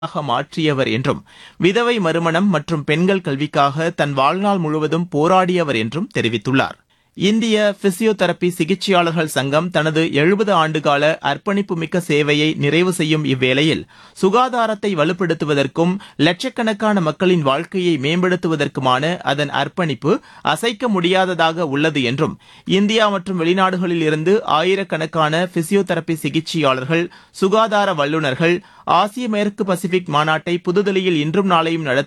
ஆக மாற்றியவர் என்றும் விதவை மறுமணம் மற்றும் பெண்கள் கல்விக்காக தன் வாழ்நாள் முழுவதும் போராடியவர் என்றும் தெரிவித்துள்ளார் இந்திய பிசியோதெரபி சிகிச்சையாளர்கள் சங்கம் தனது எழுபது ஆண்டுகால அர்ப்பணிப்புமிக்க சேவையை நிறைவு செய்யும் இவ்வேளையில் சுகாதாரத்தை வலுப்படுத்துவதற்கும் லட்சக்கணக்கான மக்களின் வாழ்க்கையை மேம்படுத்துவதற்குமான அதன் அர்ப்பணிப்பு அசைக்க முடியாததாக உள்ளது என்றும் இந்தியா மற்றும் வெளிநாடுகளில் இருந்து ஆயிரக்கணக்கான பிசியோதெரபி சிகிச்சையாளர்கள் சுகாதார வல்லுநர்கள் ஆசிய மேற்கு பசிபிக் மாநாட்டை புதுதில்லியில் இன்றும் நாளையும் நடத்த